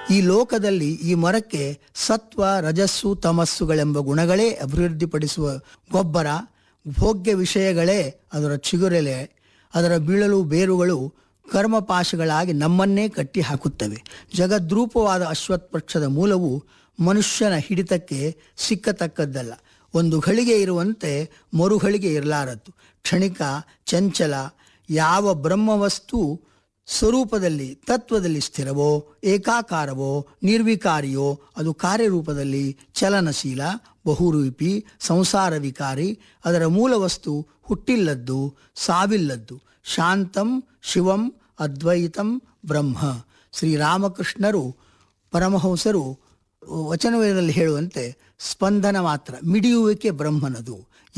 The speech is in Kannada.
ಈ ಲೋಕದಲ್ಲಿ ಈ ಮರಕ್ಕೆ ಸತ್ವ ರಜಸ್ಸು ತಮಸ್ಸುಗಳೆಂಬ ಗುಣಗಳೇ ಅಭಿವೃದ್ಧಿಪಡಿಸುವ ಗೊಬ್ಬರ ಭೋಗ್ಯ ವಿಷಯಗಳೇ ಅದರ ಚಿಗುರೆಲೆ ಅದರ ಬೀಳಲು ಬೇರುಗಳು ಕರ್ಮಪಾಶಗಳಾಗಿ ನಮ್ಮನ್ನೇ ಕಟ್ಟಿ ಹಾಕುತ್ತವೆ ಜಗದ್ರೂಪವಾದ ಅಶ್ವತ್ಪಕ್ಷದ ಮೂಲವು ಮನುಷ್ಯನ ಹಿಡಿತಕ್ಕೆ ಸಿಕ್ಕತಕ್ಕದ್ದಲ್ಲ ಒಂದು ಘಳಿಗೆ ಇರುವಂತೆ ಮರುಗಳಿಗೆ ಇರಲಾರದ್ದು ಕ್ಷಣಿಕ ಚಂಚಲ ಯಾವ ಬ್ರಹ್ಮವಸ್ತು ಸ್ವರೂಪದಲ್ಲಿ ತತ್ವದಲ್ಲಿ ಸ್ಥಿರವೋ ಏಕಾಕಾರವೋ ನಿರ್ವಿಕಾರಿಯೋ ಅದು ಕಾರ್ಯರೂಪದಲ್ಲಿ ಚಲನಶೀಲ ಬಹುರೂಪಿ ಸಂಸಾರ ವಿಕಾರಿ ಅದರ ಮೂಲ ವಸ್ತು ಹುಟ್ಟಿಲ್ಲದ್ದು ಸಾವಿಲ್ಲದ್ದು ಶಾಂತಂ ಶಿವಂ ಅದ್ವೈತಂ ಬ್ರಹ್ಮ ಶ್ರೀರಾಮಕೃಷ್ಣರು ಪರಮಹಂಸರು ವಚನವೇದದಲ್ಲಿ ಹೇಳುವಂತೆ ಸ್ಪಂದನ ಮಾತ್ರ ಮಿಡಿಯುವಿಕೆ ಬ್ರಹ್ಮನದು